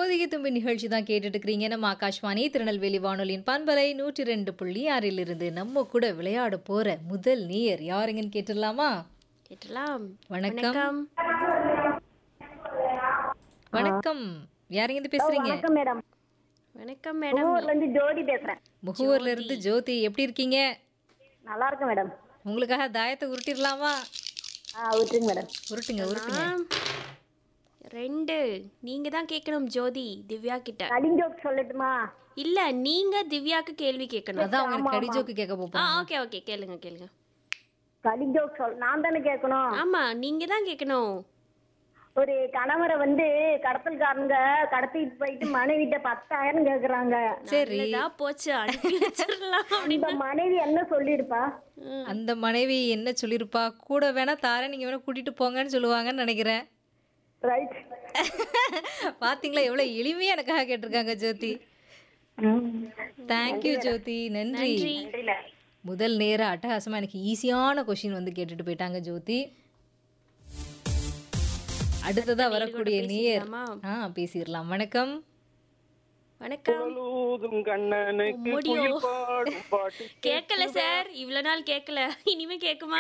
பொதிகை தும்பி நிகழ்ச்சி தான் கேட்டுட்டு இருக்கிறீங்க நம்ம ஆகாஷ்வாணி திருநெல்வேலி வானொலியின் பண்பலை நூற்றி ரெண்டு புள்ளி ஆறில் இருந்து நம்ம கூட விளையாட போற முதல் நீயர் யாருங்கன்னு கேட்டுடலாமா கேட்டலாம் வணக்கம் வணக்கம் யாருங்க இருந்து பேசுறீங்க வணக்கம் மேடம் வணக்கம் மேடம் ஊர்ல இருந்து ஜோதி பேசுறேன் முகூர்ல இருந்து ஜோதி எப்படி இருக்கீங்க நல்லா இருக்கேன் மேடம் உங்களுக்காக தாயத்தை உருட்டிடலாமா ஆ விட்டுருங்க மேடம் உருட்டுங்க உருட்டுங்க ரெண்டு நீங்க தான் கேட்கணும் ஜோதி திவ்யா கிட்ட கடிஞ்சோக் சொல்லட்டுமா இல்ல நீங்க திவ்யாக்கு கேள்வி கேட்கணும் அதான் அவங்க கடிஜோக்கு கேட்க ஆ போப்போம் ஓகே ஓகே கேளுங்க கேளுங்க கடிஞ்சோக் சொல் நான் தானே கேட்கணும் ஆமா நீங்க தான் கேட்கணும் ஒரு கணவரை வந்து கடத்தல்காரங்க கடத்திட்டு போயிட்டு மனைவிட்ட பத்தாயிரம் கேக்குறாங்க சரி நல்லதா போச்சு அனுப்பி வச்சிடலாம் இந்த அப்படின்னு மனைவி என்ன சொல்லிருப்பா அந்த மனைவி என்ன சொல்லியிருப்பா கூட வேணா தாரேன் நீங்க வேணா கூட்டிட்டு போங்கன்னு சொல்லுவாங்கன்னு நினைக்கிறேன் ரைட் பாத்தீங்களா எவ்வளவு எளிமையா எனக்காக கேட்டிருக்காங்க ஜோதி தேங்க்யூ ஜோதி நன்றி முதல் நேர அட்டகாசமா எனக்கு ஈஸியான கொஷின் வந்து கேட்டுட்டு போயிட்டாங்க ஜோதி அடுத்ததா வரக்கூடிய நேர் பேசிக்கலாமா? ஆ பேசிடலாம் வணக்கம் வணக்கம் ஊதும் கண்ணனுக்கு முடியோ. குயில் பாடும் பாட்டு கேட்கல சார் இவ்வளவு நாள் கேட்கல இனிமே கேக்குமா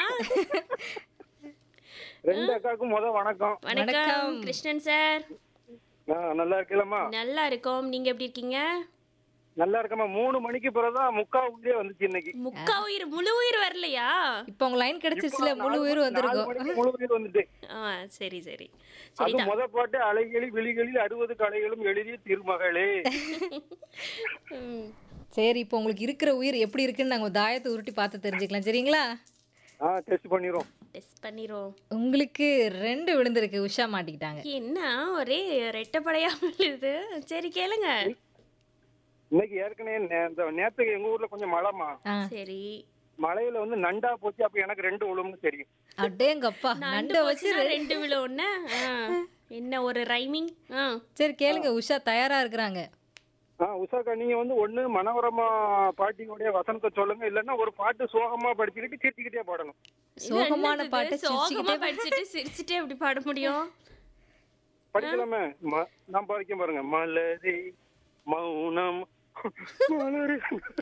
ரெண்டு அக்காவுக்கும் முத வணக்கம் வணக்கம் கிருஷ்ணன் சார் ஆ, நல்லா இருக்கலாமா நல்லா இருக்கோம் நீங்க எப்படி இருக்கீங்க நல்லா இருக்கமா மூணு மணிக்கு பிறகுதான் முக்கா உள்ளே வந்துச்சு இன்னைக்கு முக்கா உயிர் முழு உயிர் வரலையா இப்போ உங்க லைன் கிடைச்சிருச்சுல முழு உயிர் நாலு வந்திருக்கும் மணிக்கு முழு உயிர் வந்துட்டு ஆ சரி சரி அது சரிதான் முத பாட்டு அலைகளில் விழிகளில் அறுபது கலைகளும் எழுதிய திருமகளே ம். சரி இப்போ உங்களுக்கு இருக்கிற உயிர் எப்படி இருக்குன்னு நாங்க தாயத்தை உருட்டி பார்த்து தெரிஞ்சுக்கலாம் சரிங்களா ஆ டெஸ்ட் பண்ணிரும் டெஸ்ட் பண்ணிரும் உங்களுக்கு ரெண்டு விழுந்திருக்கு உஷா மாட்டிக்கிட்டாங்க என்ன ஒரே ரெட்டப்படையா விழுது சரி கேளுங்க இன்னைக்கு ஏற்கனவே நே- இந்த நேத்துக்கு எங்க ஊர்ல கொஞ்சம் மழைமா ஆ சரி மழையில வந்து நண்டா போச்சு அப்ப எனக்கு ரெண்டு விழும்னு தெரியும் அடேங்கப்பா நண்டு நண்டை வச்சு போச்சுன்னா ரெண்டு விழுவுன்னு என்ன ஒரு ரைமிங் ஆ சரி கேளுங்க உஷா தயாரா இருக்கிறாங்க ஆ உஷாக்கா நீங்க வந்து ஒண்ணு மனோரமா பாட்டியோடைய வசனத்தை சொல்லுங்க இல்லன்னா ஒரு பாட்டு சோகமா படிச்சுக்கிட்டு சிரிச்சுக்கிட்டே பாடணும் சோகமான என்னது பாட்டை இது? சோகமா சிரிச்சுக்கிட்டே படிச்சுட்டு சிரிச்சுட்டே எப்படி பாட முடியும் படிக்கலாமே ம- நான் படிக்க பாருங்க மலரே மௌனம் மலரே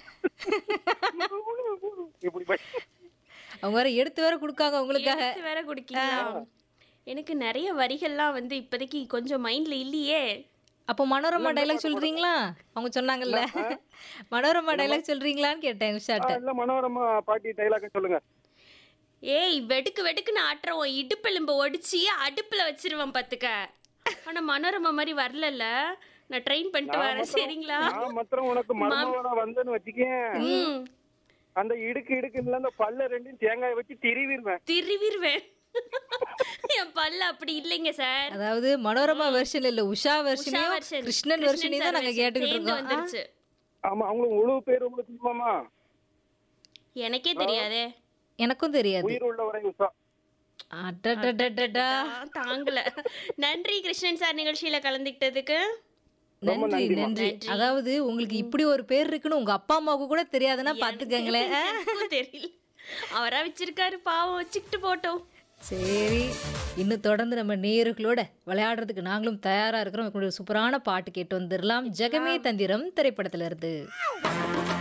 இப்படி படி அவங்க வேற எடுத்து வேற கொடுக்காங்க உங்களுக்காக எடுத்து வேற குடிக்கலாம் எனக்கு நிறைய வரிகள்லாம் வந்து இப்போதைக்கு கொஞ்சம் மைண்ட்ல இல்லையே அப்போ மனோரமா டைலாக் சொல்றீங்களா அவங்க சொன்னாங்கல்ல மனோரமா டைலாக் சொல்றீங்களான்னு கேட்டேன் ஆ, உஷாட்ட இல்ல மனோரமா பாட்டி டைலாக் சொல்லுங்க ஏய் வெடுக்கு வெடுக்குன்னு ஆட்டுறவோம் இடுப்பெலும்பு ஒடிச்சு அடுப்புல வச்சிருவேன் பாத்துக்க ஆனா மனோரமா மாதிரி வரலல்ல நான் ட்ரெயின் பண்ணிட்டு வரேன் சரிங்களா நான் மாத்திரம் உனக்கு மர்மவனா வந்தேன்னு வச்சுக்கேன் ம் அந்த இடுக்கு இடுக்குல அந்த பல்ல ரெண்டையும் தேங்காய் வச்சு திருவிடுவேன் திருவிருவேன் என் பல்லு அப்படி இல்லைங்க சார் அதாவது மனோரமா வெர்ஷன் இல்ல உஷா வெர்ஷனையும் version. கிருஷ்ணன் கிருஷ்ணன் வெர்ஷனையும் தான் sir நாங்க version கேட்டுக்கிட்டு சேர்ந்து இருக்கோம் ஆ? வந்துருச்சு ஆமா அவங்களுக்கு முழு பேர் உங்களுக்கு தெரியுமாமா எனக்கே தெரியாதே எனக்கும் தெரியாது உயிர் உள்ளவரை உஷா அடடடடடா. ஆ, தாங்கல நன்றி கிருஷ்ணன் சார் நிகழ்ச்சியில கலந்துக்கிட்டதுக்கு நன்றி நன்றி அதாவது உங்களுக்கு இப்படி ஒரு பேர் இருக்குன்னு உங்க அப்பா அம்மாவுக்கு கூட தெரியாதுன்னா பாத்துக்கங்களேன் ஆ? எனக்கும் தெரியல அவரா வச்சிருக்காரு பாவம் வச்சுக்கிட்டு போட்டோம் சரி இன்னும் தொடர்ந்து நம்ம நேயர்களோட விளையாடுறதுக்கு நாங்களும் தயாரா இருக்கிறோம் ஒரு சூப்பரான பாட்டு கேட்டு வந்துடலாம் ஜெகமே தந்திரம் திரைப்படத்துல இருந்து